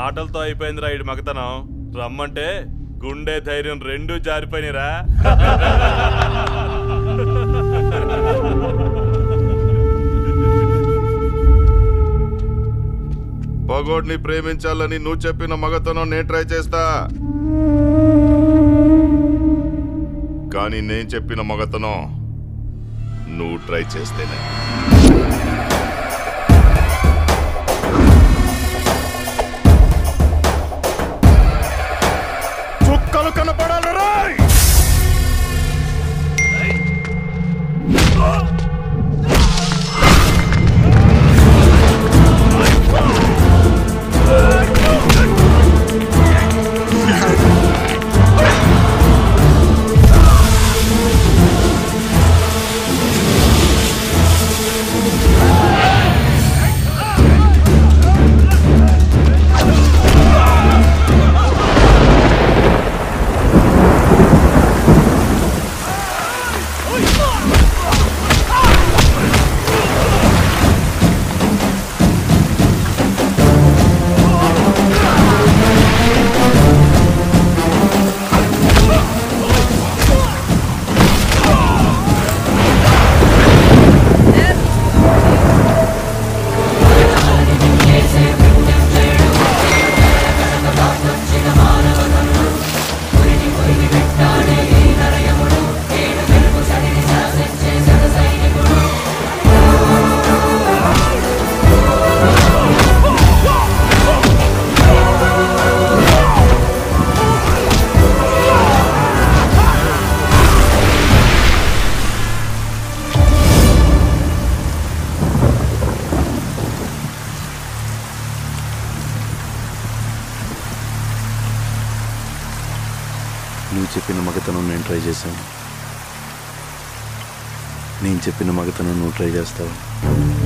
మాటలతో అయిపోయిందిరా ఇటు మగతనం రమ్మంటే గుండె ధైర్యం రెండూ జారిపోయినరా పగోడ్ని ప్రేమించాలని నువ్వు చెప్పిన మగతనం నేను ట్రై చేస్తా కానీ నేను చెప్పిన మగతనం నువ్వు ట్రై చేస్తేనే చుక్కలు కనపడాలి రాయ్ నువ్వు చెప్పిన మగతనం నేను ట్రై చేశాను నేను చెప్పిన మగతనం నువ్వు ట్రై చేస్తావు